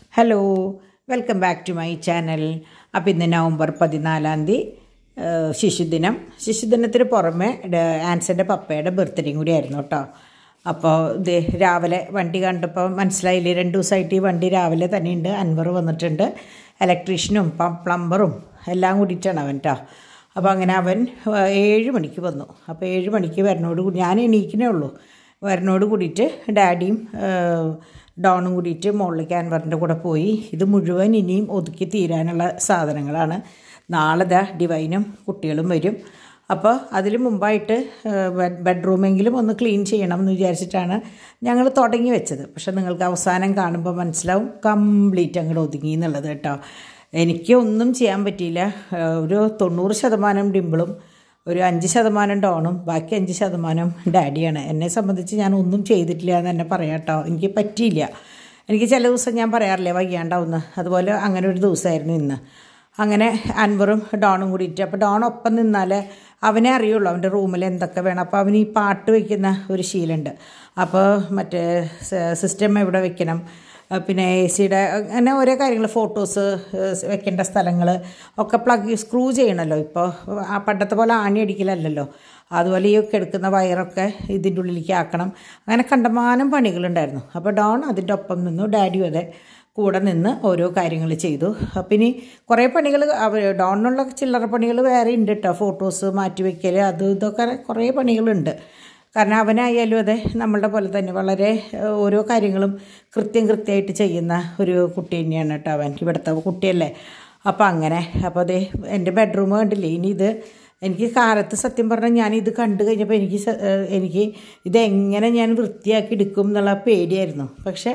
hello welcome back to my channel അപ്പോൾ ഇന്ന് November പതിനാലാം തീയതി ഏഹ്, ശിശുദിനം ശിശുദിനത്തിന് പുറമെ ഡ- ആൻസൻ്റെ പപ്പയുടെ ബർത്ത്ഡേയും കൂടി ആയിരുന്നു കേട്ടോ അപ്പോൾ ഇത് രാവിലെ വണ്ടി കണ്ടപ്പോൾ മനസ്സിലായില്ലേ രണ്ട് ദിവസമായിട്ട് ഈ വണ്ടി രാവിലെ തന്നെയുണ്ട് അൻവർ വന്നിട്ടുണ്ട് ഇലക്ട്രീഷ്യനും പ്ലംബറും എല്ലാം കൂടിയിട്ടാണ് അവൻ കേട്ടോ അപ്പോൾ അങ്ങനെ അവൻ ഏഹ്, ഏഴ് മണിക്ക് വന്നു അപ്പോൾ ഏഴ് മണിക്ക് വരണോട് കൂടി ഞാൻ എണീക്കണേ ഉള്ളൂ വരണോട് കൂടിയിട്ട് ഡാഡിയും ഏഹ്, ഡോണും കൂടിയിട്ട് മുകളിലേക്ക് അൻവറിൻ്റെ കൂടെ പോയി ഇത് മുഴുവൻ ഇനിയും ഒതുക്കി തീരാനുള്ള സാധനങ്ങളാണ് നാളെ ദാ ഡിവൈനും കുട്ടികളും വരും അപ്പോൾ അതിൽ മുമ്പായിട്ട് ഏഹ്, ബെഡ് ബെഡ്റൂമെങ്കിലും ഒന്ന് ക്ലീൻ ചെയ്യണം എന്ന് വിചാരിച്ചിട്ടാണ് ഞങ്ങൾ തുടങ്ങി വെച്ചത് പക്ഷെ നിങ്ങൾക്ക് അവസാനം കാണുമ്പോൾ മനസ്സിലാവും കംപ്ലീറ്റ് അങ്ങോട്ട് ഒതുങ്ങി എന്നുള്ളത് കേട്ടോ എനിക്ക് ഒന്നും ചെയ്യാൻ പറ്റിയില്ല ഏഹ്, ഒരു തൊണ്ണൂറ് ശതമാനം ഡിമ്പിളും ഒരു അഞ്ച് ശതമാനം ഡോണും ബാക്കി അഞ്ച് ശതമാനം ഡാഡിയാണ് എന്നെ സംബന്ധിച്ച് ഞാൻ ഒന്നും ചെയ്തിട്ടില്ല എന്ന് തന്നെ പറയാം കേട്ടോ എനിക്ക് പറ്റിയില്ല എനിക്ക് ചില ദിവസം ഞാൻ പറയാറില്ലേ വയ്യാണ്ടാവുന്ന അതുപോലെ അങ്ങനെ ഒരു ദിവസമായിരുന്നു ഇന്ന് അങ്ങനെ അൻവറും ഡോണും കൂടിയിട്ട് അപ്പോൾ ഡോൺ ഒപ്പം നിന്നാൽ അവനെ അറിയുള്ളൂ അവൻ്റെ റൂമിൽ എന്തൊക്കെ വേണം അപ്പോൾ അവന് ഈ പാട്ട് വയ്ക്കുന്ന ഒരു ശീലമുണ്ട് അപ്പോൾ മറ്റേ സിസ്റ്റം എവിടെ വെക്കണം ആ, പിന്നെ എ സിയുടെ അങ്ങനെ ഓരോ കാര്യങ്ങൾ ഫോട്ടോസ് വെക്കേണ്ട സ്ഥലങ്ങൾ ഒക്കെ പ്ലഗ് സ്ക്രൂ ചെയ്യണമല്ലോ ഇപ്പോൾ ആ പണ്ടത്തെ പോലെ ആണി അടിക്കലല്ലല്ലോ അതുപോലെ ഈ എടുക്കുന്ന വയറൊക്കെ ഇതിൻ്റെ ഉള്ളിലേക്ക് ആക്കണം അങ്ങനെ കണ്ടമാനം പണികളുണ്ടായിരുന്നു അപ്പോൾ ഡോൺ അതിൻ്റെ ഒപ്പം നിന്നു ഡാഡിയും അതെ കൂടെ നിന്ന് ഓരോ കാര്യങ്ങൾ ചെയ്തു അപ്പം ഇനി കുറേ പണികൾ അവർ ഡോണിനുള്ള ചില്ലറ പണികൾ വേറെ ഉണ്ട് കേട്ടോ ഫോട്ടോസ് മാറ്റി വയ്ക്കൽ അത് ഇതൊക്കെ കുറേ പണികളുണ്ട് കാരണം അവനായാലും അതെ നമ്മളുടെ പോലെ തന്നെ വളരെ ഏഹ്, ഓരോ കാര്യങ്ങളും കൃത്യം കൃത്യമായിട്ട് ചെയ്യുന്ന ഒരു കുട്ടി തന്നെയാണ് കേട്ടോ അവൻ ഇവിടുത്തെ കുട്ടിയല്ലേ അപ്പോൾ അങ്ങനെ അപ്പോൾ അതെ എൻ്റെ ബെഡ്റൂം കണ്ടില്ലേ ഇനി ഇത് എനിക്ക് കാലത്ത് സത്യം പറഞ്ഞാൽ ഞാൻ ഇത് കണ്ടു കഴിഞ്ഞപ്പോൾ എനിക്ക് സ- ഏഹ്, എനിക്ക് ഇതെങ്ങനെ ഞാൻ വൃത്തിയാക്കി എടുക്കും എന്നുള്ള പേടിയായിരുന്നു പക്ഷേ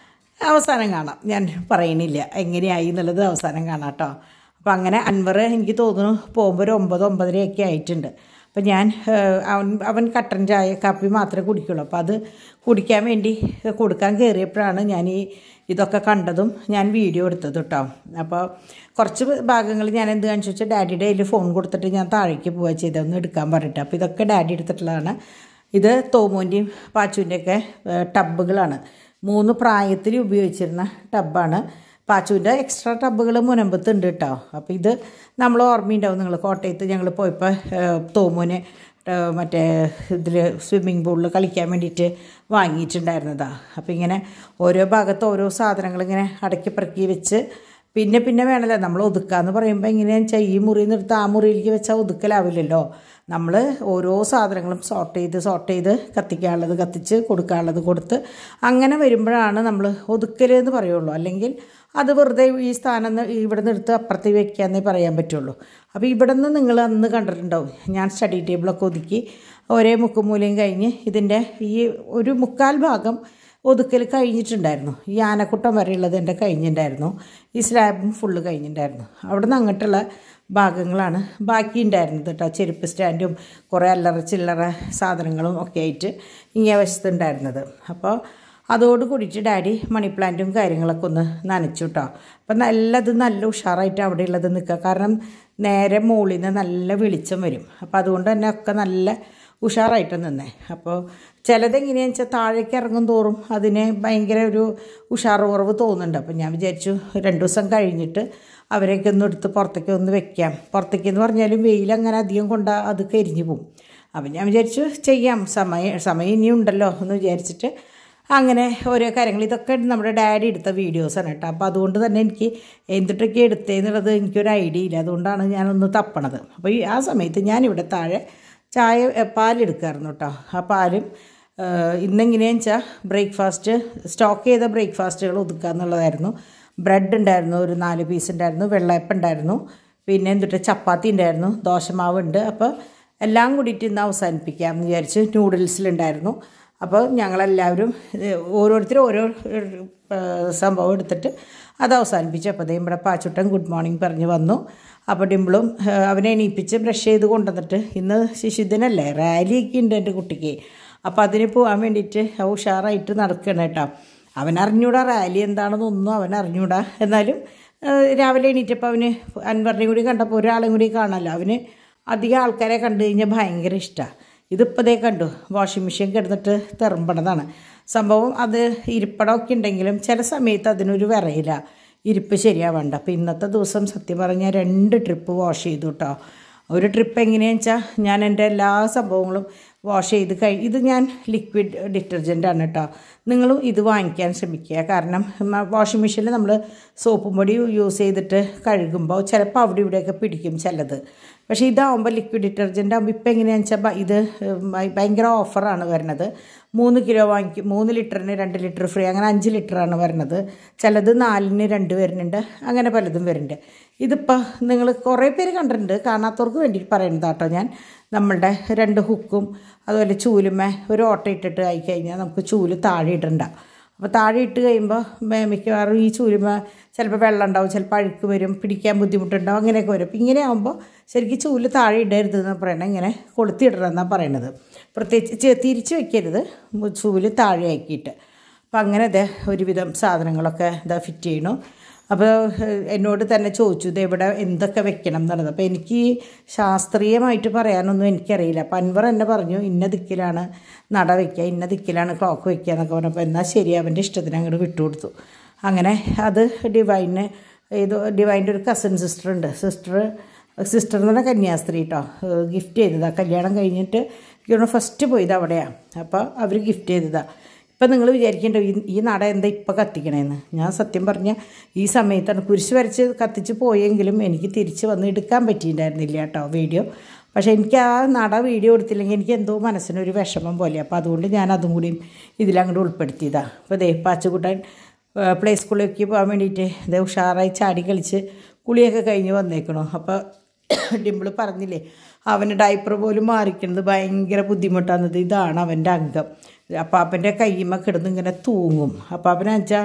അവസാനം കാണാം ഞാൻ പറയണില്ല എങ്ങനെയായി എന്നുള്ളത് അവസാനം കാണാം കേട്ടോ അപ്പോൾ അങ്ങനെ അൻവർ എനിക്ക് തോന്നുന്നു പോകുമ്പോൾ ഒരു ഒമ്പത് ഒമ്പതരയൊക്കെ ആയിട്ടുണ്ട് അപ്പോൾ ഞാൻ ഏഹ്, അവൻ അവൻ കട്ടൻ ചായ കാപ്പി മാത്രമേ കുടിക്കുള്ളൂ അപ്പോൾ അത് കുടിക്കാൻ വേണ്ടി കൊടുക്കാൻ കയറിയപ്പോഴാണ് ഞാൻ ഈ ഇതൊക്കെ കണ്ടതും ഞാൻ വീഡിയോ എടുത്തത് കേട്ടോ അപ്പോൾ കുറച്ച് ഭാഗങ്ങൾ ഞാൻ എന്ത് കാണിച്ചു വെച്ചാൽ ഡാഡിയുടെ കയ്യിൽ ഫോൺ കൊടുത്തിട്ട് ഞാൻ താഴേക്ക് പോവുക ചെയ്തൊന്ന് എടുക്കാൻ പറഞ്ഞിട്ട് അപ്പോൾ ഇതൊക്കെ ഡാഡി എടുത്തിട്ടുള്ളതാണ് ഇത് തോമോൻ്റെയും പാച്ചുവിൻ്റെയൊക്കെ ടബുകളാണ് മൂന്ന് പ്രായത്തിൽ ഉപയോഗിച്ചിരുന്ന ടബാണ് പാച്ചുവിൻ്റെ എക്സ്ട്രാ ടബുകൾ മുനമ്പത്തുണ്ട് കേട്ടോ അപ്പോൾ ഇത് നമ്മൾ ഓർമ്മയുണ്ടാവും നിങ്ങൾ കോട്ടയത്ത് ഞങ്ങൾ പോയപ്പോൾ തോമുനെ ഏഹ്, മറ്റേ ഇതിൽ സ്വിമ്മിങ് പൂളിൽ കളിക്കാൻ വേണ്ടിയിട്ട് വാങ്ങിയിട്ടുണ്ടായിരുന്നതാണ് അപ്പോൾ ഇങ്ങനെ ഓരോ ഭാഗത്ത് ഓരോ സാധനങ്ങൾ ഇങ്ങനെ അടക്കി പെറുക്കി വെച്ച് പിന്നെ പിന്നെ വേണമല്ലോ നമ്മൾ ഒതുക്കാന്ന് പറയുമ്പോൾ എങ്ങനെയാണെന്ന് വെച്ചാൽ ഈ മുറിയിൽ നിന്ന് എടുത്ത് ആ മുറിയിലേക്ക് വെച്ചാൽ ഒതുക്കലാവില്ലല്ലോ നമ്മൾ ഓരോ സാധനങ്ങളും സോർട്ട് ചെയ്ത് സോർട്ട് ചെയ്ത് കത്തിക്കാനുള്ളത് കത്തിച്ച് കൊടുക്കാനുള്ളത് കൊടുത്ത് അങ്ങനെ വരുമ്പോഴാണ് നമ്മൾ ഒതുക്കൽ എന്ന് പറയുള്ളൂ അല്ലെങ്കിൽ അത് വെറുതെ ഈ സ്ഥാനം ന്ന് ഇവിടെ നിന്ന് എടുത്ത് അപ്പുറത്തേക്ക് വെക്കാന്നേ പറയാൻ പറ്റുള്ളൂ അപ്പോൾ ഇവിടെ നിന്ന് നിങ്ങൾ അന്ന് കണ്ടിട്ടുണ്ടാവും ഞാൻ സ്റ്റഡി ടേബിളൊക്കെ ഒതുക്കി ഒരേ മുക്കുമൂലയും കഴിഞ്ഞ് ഇതിൻ്റെ ഈ ഒരു മുക്കാൽ ഭാഗം ഒതുക്കൽ കഴിഞ്ഞിട്ടുണ്ടായിരുന്നു ഈ ആനക്കുട്ടം വരെയുള്ളത് എൻ്റെ കഴിഞ്ഞിട്ടുണ്ടായിരുന്നു ഈ സ്ലാബും ഫുള്ള് കഴിഞ്ഞിട്ടുണ്ടായിരുന്നു അവിടെ നിന്ന് അങ്ങോട്ടുള്ള ഭാഗങ്ങളാണ് ബാക്കി ഉണ്ടായിരുന്നത് കേട്ടോ ചെരുപ്പ് സ്റ്റാൻഡും കുറേ അല്ലറ ചില്ലറ സാധനങ്ങളും ഒക്കെ ആയിട്ട് ഇങ്ങേ വശത്തുണ്ടായിരുന്നത് അപ്പോൾ അതോട് കൂടിയിട്ട് ഡാഡി മണി പ്ലാന്റും കാര്യങ്ങളൊക്കെ ഒന്ന് നനച്ചു കേട്ടോ അപ്പം നല്ലത് നല്ല ഉഷാറായിട്ട് അവിടെ ഉള്ളത് നിൽക്കുക കാരണം നേരെ മുകളിൽ നിന്ന് നല്ല വെളിച്ചം വരും അപ്പോൾ അതുകൊണ്ട് തന്നെ ഒക്കെ നല്ല ഉഷാറായിട്ട് നിന്നേ അപ്പോൾ ചിലതെങ്ങനെയാണെന്ന് വെച്ചാൽ താഴേക്ക് ഇറങ്ങും തോറും അതിന് ഭയങ്കര ഒരു ഉഷാറ് കുറവ് തോന്നുന്നുണ്ട് അപ്പം ഞാൻ വിചാരിച്ചു രണ്ട് ദിവസം കഴിഞ്ഞിട്ട് അവരെയൊക്കെ ഒന്ന് എടുത്ത് പുറത്തേക്ക് ഒന്ന് വെക്കാം പുറത്തേക്ക് എന്ന് പറഞ്ഞാലും വെയിൽ അങ്ങനെ അധികം കൊണ്ടാ അത് കരിഞ്ഞു പോകും അപ്പം ഞാൻ വിചാരിച്ചു ചെയ്യാം സമയം സമയം ഇനിയും ഉണ്ടല്ലോ എന്ന് വിചാരിച്ചിട്ട് അങ്ങനെ ഓരോ കാര്യങ്ങൾ ഇതൊക്കെ നമ്മുടെ ഡാഡി എടുത്ത വീഡിയോസാണ് കേട്ടോ അപ്പോൾ അതുകൊണ്ട് തന്നെ എനിക്ക് എന്തിട്ടൊക്കെ എടുത്തതെന്നുള്ളത് എനിക്കൊരു ഐഡിയ ഇല്ല അതുകൊണ്ടാണ് ഞാനൊന്ന് തപ്പണത് അപ്പോൾ ഈ ആ സമയത്ത് ഞാനിവിടെ താഴെ ചായ ഏ, പാലെടുക്കായിരുന്നു കേട്ടോ ആ പാലും ഏഹ്, ഇന്നെങ്ങനെയാണെന്ന് വെച്ചാൽ ബ്രേക്ക്ഫാസ്റ്റ് സ്റ്റോക്ക് ചെയ്ത ബ്രേക്ക്ഫാസ്റ്റുകൾ ഒതുക്കുക എന്നുള്ളതായിരുന്നു ബ്രെഡ് ഉണ്ടായിരുന്നു ഒരു നാല് പീസ് ഉണ്ടായിരുന്നു വെള്ളയപ്പം ഉണ്ടായിരുന്നു പിന്നെ എന്തിട്ട് ചപ്പാത്തി ഉണ്ടായിരുന്നു ദോശമാവ് ഉണ്ട് അപ്പോൾ എല്ലാം കൂടിയിട്ട് ഇന്ന് അവസാനിപ്പിക്കാം എന്ന് വിചാരിച്ച് നൂഡിൽസിലുണ്ടായിരുന്നു അപ്പോൾ ഞങ്ങളെല്ലാവരും ഇത് ഓരോരുത്തരും ഓരോ ഏഹ്, സംഭവം എടുത്തിട്ട് അത് അവസാനിപ്പിച്ചു അപ്പോൾ ദേ ഇവിടെ പാച്ചുട്ടൻ ഗുഡ് മോർണിംഗ് പറഞ്ഞ് വന്നു അപ്പോൾ ഡിമ്പിളും ഏഹ്, അവനെ എണീപ്പിച്ച് ബ്രഷ് ചെയ്ത് കൊണ്ടുവന്നിട്ട് ഇന്ന് ശിശുദിനല്ലേ റാലിയൊക്കെ ഉണ്ട് എൻ്റെ കുട്ടിക്ക് അപ്പോൾ അതിന് പോകാൻ വേണ്ടിയിട്ട് ഉഷാറായിട്ട് നടക്കണം കേട്ടോ അവൻ അറിഞ്ഞൂടാ റാലി എന്താണെന്നൊന്നും അവൻ അറിഞ്ഞൂടാ എന്നാലും ഏഹ്, രാവിലെ എണീറ്റപ്പോൾ അവന് അൻവറിനെയും കൂടി കണ്ടപ്പോൾ ഒരാളെയും കൂടി കാണാമല്ലോ അവന് അധികം ആൾക്കാരെ കണ്ടു കഴിഞ്ഞാൽ ഭയങ്കര ഇഷ്ടമാണ് ഇതിപ്പോൾ ദേ കണ്ടു വാഷിംഗ് മെഷീൻ കിടന്നിട്ട് തെറമ്പണതാണ് സംഭവം അത് ഇരിപ്പടമൊക്കെ ഉണ്ടെങ്കിലും ചില സമയത്ത് അതിനൊരു വിറയില്ല ഇരിപ്പ് ശരിയാവണ്ട അപ്പോൾ ഇന്നത്തെ ദിവസം സത്യം പറഞ്ഞാൽ രണ്ട് ട്രിപ്പ് വാഷ് ചെയ്തു കേട്ടോ ഒരു ട്രിപ്പ് എങ്ങനെയാണെന്ന് വെച്ചാൽ ഞാൻ എൻ്റെ എല്ലാ സംഭവങ്ങളും വാഷ് ചെയ്ത് കഴി ഇത് ഞാൻ ലിക്വിഡ് ഡിറ്റർജൻ്റാണ് കേട്ടോ നിങ്ങളും ഇത് വാങ്ങിക്കാൻ ശ്രമിക്കുക കാരണം വാഷിംഗ് മെഷീനിൽ നമ്മൾ സോപ്പും പൊടി യൂസ് ചെയ്തിട്ട് കഴുകുമ്പോൾ ചിലപ്പോൾ അവിടെ ഇവിടെയൊക്കെ പിടിക്കും ചിലത് പക്ഷേ ഇതാവുമ്പോൾ ലിക്വിഡ് ഡിറ്റർജൻ്റ് ആകുമ്പോൾ ഇപ്പം എങ്ങനെയാണെന്ന് വെച്ചാൽ ഇത് ഭയങ്കര ഓഫറാണ് വരുന്നത് മൂന്ന് കിലോ വാങ്ങിക്കും മൂന്ന് ലിറ്ററിന് രണ്ട് ലിറ്റർ ഫ്രീ അങ്ങനെ അഞ്ച് ലിറ്ററാണ് വരുന്നത് ചിലത് നാലിന് രണ്ട് വരുന്നുണ്ട് അങ്ങനെ പലതും വരുന്നുണ്ട് ഇതിപ്പോൾ നിങ്ങൾ കുറേ പേര് കണ്ടിട്ടുണ്ട് കാണാത്തവർക്ക് വേണ്ടിയിട്ട് പറയുന്നത് കേട്ടോ ഞാൻ നമ്മളുടെ രണ്ട് ഹുക്കും അതുപോലെ ചൂലുമേ ഒരു ഓട്ട ഇട്ടിട്ട് ആയി കഴിഞ്ഞാൽ നമുക്ക് ചൂല് താഴെ ഇടണ്ട അപ്പോൾ താഴെ ഇട്ട് കഴിയുമ്പോൾ മിക്കവാറും ഈ ചൂലുമ ചിലപ്പോൾ വെള്ളം ഉണ്ടാവും ചിലപ്പോൾ അഴുക്ക് വരും പിടിക്കാൻ ബുദ്ധിമുട്ടുണ്ടാവും അങ്ങനെയൊക്കെ വരും അപ്പോൾ ഇങ്ങനെ ആകുമ്പോൾ ശരിക്കും ചൂല് താഴെ ഇടരുത് എന്ന് പറയണത് ഇങ്ങനെ കൊളുത്തിയിടണം എന്നാണ് പറയണത് പ്രത്യേകിച്ച് തിരിച്ച് വെക്കരുത് ചൂല് താഴെ ആക്കിയിട്ട് അപ്പം അങ്ങനെ ഇതേ ഒരുവിധം സാധനങ്ങളൊക്കെ ഇതാ ഫിറ്റ് ചെയ്യണു അപ്പോൾ എന്നോട് തന്നെ ചോദിച്ചു ഇത് എവിടെ എന്തൊക്കെ വെക്കണം എന്നുള്ളത് അപ്പോൾ എനിക്ക് ശാസ്ത്രീയമായിട്ട് പറയാനൊന്നും എനിക്കറിയില്ല അപ്പം അൻവർ എന്നെ പറഞ്ഞു ഇന്ന ദിക്കിലാണ് നട വയ്ക്കുക ഇന്ന ദിക്കിലാണ് ക്ലോക്ക് വയ്ക്കുക എന്നൊക്കെ പറഞ്ഞപ്പോൾ എന്നാൽ ശരി അവൻ്റെ ഇഷ്ടത്തിന് അങ്ങോട്ട് വിട്ടുകൊടുത്തു അങ്ങനെ അത് ഡിവൈന് ഇത് ഡിവൈൻ്റെ ഒരു കസിൻ സിസ്റ്റർ ഉണ്ട് സിസ്റ്റർ സിസ്റ്റർ എന്ന് പറഞ്ഞാൽ കന്യാസ്ത്രീ കേട്ടോ ഗിഫ്റ്റ് ചെയ്തതാണ് കല്യാണം കഴിഞ്ഞിട്ട് എനിക്ക് ഫസ്റ്റ് പോയത് അവിടെയാണ് അപ്പോൾ അവർ ഗിഫ്റ്റ് ചെയ്തതാണ് ഇപ്പം നിങ്ങൾ വിചാരിക്കേണ്ട ഈ ഈ നട എന്താ ഇപ്പം കത്തിക്കണേന്ന് ഞാൻ സത്യം പറഞ്ഞ ഈ സമയത്താണ് കുരിശ് വരച്ച് കത്തിച്ച് പോയെങ്കിലും എനിക്ക് തിരിച്ച് വന്ന് എടുക്കാൻ പറ്റിയിട്ടുണ്ടായിരുന്നില്ല കേട്ടോ വീഡിയോ പക്ഷേ എനിക്ക് ആ നട വീഡിയോ എടുത്തില്ലെങ്കിൽ എനിക്ക് എന്തോ മനസ്സിനൊരു വിഷമം പോലെ അപ്പോൾ അതുകൊണ്ട് ഞാൻ അതും കൂടിയും ഇതിലങ്ങോട്ട് ഉൾപ്പെടുത്തിയതാണ് അപ്പോൾ ദേ പാച്ചുകൂട്ടാൻ പ്ലേ സ്കൂളിലേക്ക് പോകാൻ വേണ്ടിയിട്ട് ഇതേ ഉഷാറായി ചാടി കളിച്ച് കുളിയൊക്കെ കഴിഞ്ഞ് വന്നേക്കണോ അപ്പോൾ ഡിമ്പിൾ പറഞ്ഞില്ലേ അവന് ഡൈപ്പർ പോലും മാറിക്കുന്നത് ഭയങ്കര ബുദ്ധിമുട്ടാകുന്നത് ഇതാണ് അവൻ്റെ അംഗം അപ്പാപ്പൻ്റെ കയ്യുമ്മ കിടന്ന് ഇങ്ങനെ തൂങ്ങും അപ്പാപ്പനെ വെച്ചാൽ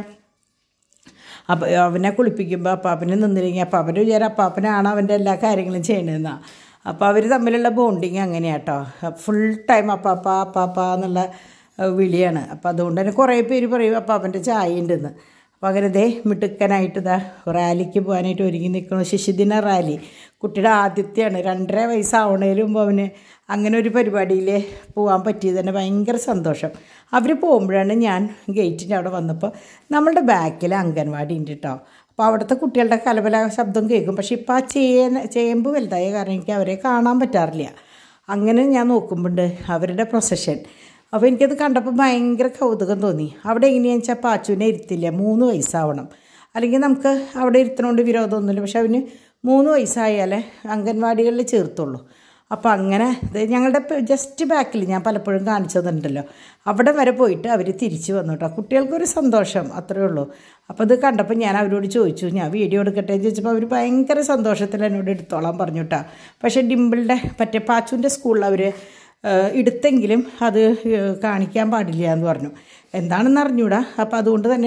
അപ്പം അവനെ കുളിപ്പിക്കുമ്പോൾ അപ്പാപ്പനെ നിന്നില്ലെങ്കിൽ അപ്പാപ്പൻ്റെ വിചാരം അപ്പാപ്പനാണ് അവൻ്റെ എല്ലാ കാര്യങ്ങളും ചെയ്യണതെന്നാണ് അപ്പോൾ അവർ തമ്മിലുള്ള ബോണ്ടിങ് അങ്ങനെയാട്ടോ ഫുൾ ടൈം അപ്പാപ്പ അപ്പാപ്പ എന്നുള്ള വിളിയാണ് അപ്പോൾ അതുകൊണ്ട് തന്നെ കുറേ പേര് പറയും അപ്പാപ്പൻ്റെ ചായ ഉണ്ടെന്ന് അപ്പോൾ അങ്ങനെ ദേ മിടുക്കനായിട്ട് ഇതാ റാലിക്ക് പോകാനായിട്ട് ഒരുങ്ങി നിൽക്കണം ശിശുദിന റാലി കുട്ടിയുടെ ആദ്യത്തെയാണ് രണ്ടര വയസ്സാവണേലും അവന് അങ്ങനെ ഒരു പരിപാടിയിൽ പോകാൻ പറ്റിയത് തന്നെ ഭയങ്കര സന്തോഷം അവർ പോകുമ്പോഴാണ് ഞാൻ ഗേറ്റിൻ്റെ അവിടെ വന്നപ്പോൾ നമ്മളുടെ ബാക്കിൽ അംഗൻവാടി ഉണ്ട് കേട്ടോ അപ്പോൾ അവിടുത്തെ കുട്ടികളുടെ കലബല ശബ്ദം കേൾക്കും പക്ഷേ ഇപ്പോൾ ആ ചേന ചേമ്പ് വലുതായ കാരണം എനിക്ക് അവരെ കാണാൻ പറ്റാറില്ല അങ്ങനെ ഞാൻ നോക്കുമ്പോണ്ട് അവരുടെ പ്രൊസഷൻ അപ്പോൾ എനിക്കത് കണ്ടപ്പോൾ ഭയങ്കര കൗതുകം തോന്നി അവിടെ എങ്ങനെയാണെന്ന് വെച്ചാൽ പാച്ചുവിനെ ഇരുത്തില്ല മൂന്ന് വയസ്സാവണം അല്ലെങ്കിൽ നമുക്ക് അവിടെ ഇരുത്തണോണ്ട് വിരോധമൊന്നുമില്ല പക്ഷെ അവന് മൂന്ന് വയസ്സായാലേ അംഗൻവാടികളിൽ ചേർത്തുള്ളൂ അപ്പോൾ അങ്ങനെ ഇത് ഞങ്ങളുടെ ജസ്റ്റ് ബാക്കിൽ ഞാൻ പലപ്പോഴും കാണിച്ചു തന്നിട്ടുണ്ടല്ലോ അവിടെ വരെ പോയിട്ട് അവർ തിരിച്ചു വന്നു കേട്ടോ കുട്ടികൾക്കൊരു സന്തോഷം അത്രയേ ഉള്ളൂ അപ്പോൾ ഇത് കണ്ടപ്പോൾ ഞാൻ അവരോട് ചോദിച്ചു ഞാൻ വീഡിയോ എടുക്കട്ടെ എന്ന് ചോദിച്ചപ്പോൾ അവർ ഭയങ്കര സന്തോഷത്തിൽ എന്നോട് എടുത്തോളാൻ പറഞ്ഞു കേട്ടോ പക്ഷേ ഡിമ്പിളുടെ മറ്റേ പാച്ചുവിൻ്റെ സ്കൂളിൽ അവർ എടുത്തെങ്കിലും അത് കാണിക്കാൻ പാടില്ല എന്ന് പറഞ്ഞു എന്താണെന്ന് അറിഞ്ഞൂടാ അപ്പോൾ അതുകൊണ്ട് തന്നെ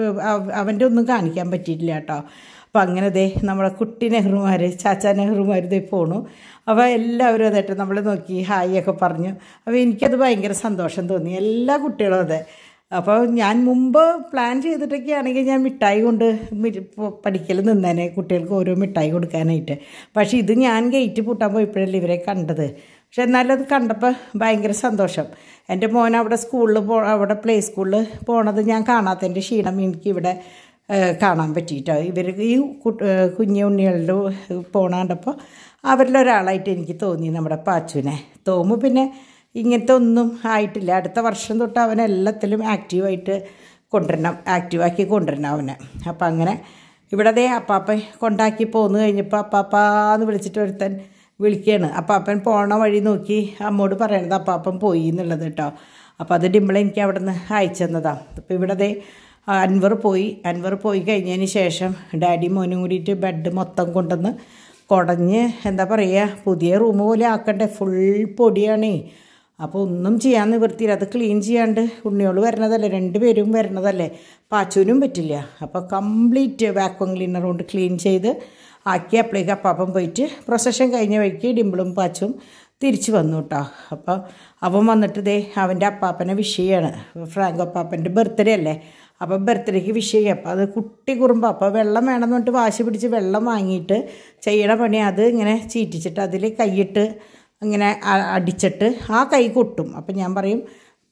അവൻ്റെ ഒന്നും കാണിക്കാൻ പറ്റിയിട്ടില്ല കേട്ടോ അപ്പോൾ അങ്ങനെ ദേ നമ്മളെ കുട്ടി നെഹ്റുമാർ ചാച്ച നെഹ്റുമാർ ദേ പോണു അപ്പോൾ എല്ലാവരും അതായിട്ട് നമ്മൾ നോക്കി ഹായ് ഒക്കെ പറഞ്ഞു അപ്പോൾ എനിക്കത് ഭയങ്കര സന്തോഷം തോന്നി എല്ലാ കുട്ടികളും അതെ അപ്പോൾ ഞാൻ മുമ്പ് പ്ലാൻ ചെയ്തിട്ടൊക്കെ ആണെങ്കിൽ ഞാൻ മിഠായി കൊണ്ട് പഠിക്കൽ നിന്നേനെ കുട്ടികൾക്ക് ഓരോ മിഠായി കൊടുക്കാനായിട്ട് പക്ഷേ ഇത് ഞാൻ ഗേറ്റ് പൂട്ടാൻ പോയപ്പോഴല്ലേ ഇവരെ കണ്ടത് പക്ഷെ എന്നാലും അത് കണ്ടപ്പോൾ ഭയങ്കര സന്തോഷം എൻ്റെ മോൻ അവിടെ സ്കൂളിൽ പോ അവിടെ പ്ലേ സ്കൂളിൽ പോണത് ഞാൻ കാണാത്തതിൻ്റെ ക്ഷീണം എനിക്ക് ഇവിടെ കാണാൻ പറ്റിയിട്ടോ ഇവർ ഈ കുഞ്ഞു ഉണ്ണികളുടെ പോണ കണ്ടപ്പോൾ അവരിലൊരാളായിട്ട് എനിക്ക് തോന്നി നമ്മുടെ പാച്ചുവിനെ തോമു പിന്നെ ഇങ്ങനത്തെ ഒന്നും ആയിട്ടില്ല അടുത്ത വർഷം തൊട്ട് അവൻ എല്ലാത്തിലും ആക്റ്റീവായിട്ട് കൊണ്ടുവരണം ആക്റ്റീവാക്കി കൊണ്ടുവരണം അവനെ അപ്പം അങ്ങനെ ഇവിടെ ദേ അപ്പാപ്പൻ കൊണ്ടാക്കി പോന്നു കഴിഞ്ഞപ്പോൾ അപ്പാപ്പാന്ന് വിളിച്ചിട്ട് ഒരുത്തൻ വിളിക്കുകയാണ് അപ്പാപ്പൻ പോണ വഴി നോക്കി അമ്മോട് പറയണത് അപ്പാപ്പൻ പോയി എന്നുള്ളത് കേട്ടോ അപ്പോൾ അത് ഡിമ്പിൾ എനിക്ക് അവിടെ നിന്ന് അയച്ചു തന്നതാണ് അപ്പോൾ ഇവിടെ ദേ അൻവർ പോയി അൻവർ പോയി കഴിഞ്ഞതിന് ശേഷം ഡാഡി മോനും കൂടിയിട്ട് ബെഡ് മൊത്തം കൊണ്ടുവന്ന് കുടഞ്ഞ് എന്താ പറയുക പുതിയ റൂം പോലെ ആക്കണ്ടേ ഫുൾ പൊടിയാണേ അപ്പോൾ ഒന്നും ചെയ്യാൻ നിവൃത്തിയില്ല അത് ക്ലീൻ ചെയ്യാണ്ട് ഉണ്ണിയോൾ വരണതല്ലേ രണ്ടുപേരും വരണതല്ലേ പാച്ചുവിനും പറ്റില്ല അപ്പോൾ കംപ്ലീറ്റ് വാക്വം ക്ലീനർ കൊണ്ട് ക്ലീൻ ചെയ്ത് ആക്കി അപ്പോഴേക്ക് അപ്പാപ്പൻ പോയിട്ട് പ്രൊസഷൻ കഴിഞ്ഞ വഴിക്ക് ഡിമ്പിളും പാച്ചും തിരിച്ചു വന്നു കേട്ടോ അപ്പോൾ അവൻ വന്നിട്ട് ദേ അവൻ്റെ അപ്പാപ്പനെ വിഷയമാണ് ഫ്രാങ്ക് അപ്പാപ്പൻ്റെ ബർത്ത്ഡേ അല്ലേ അപ്പോൾ ബർത്ത്ഡേക്ക് വിഷയം അപ്പോൾ അത് കുട്ടി കുറുമ്പ് അപ്പോൾ വെള്ളം വേണമെന്ന് പറഞ്ഞിട്ട് വാശി പിടിച്ച് വെള്ളം വാങ്ങിയിട്ട് ചെയ്യണ പണി അത് ഇങ്ങനെ ചീറ്റിച്ചിട്ട് അതിൽ കൈയിട്ട് ഇങ്ങനെ അടിച്ചിട്ട് ആ കൈ കൊട്ടും അപ്പം ഞാൻ പറയും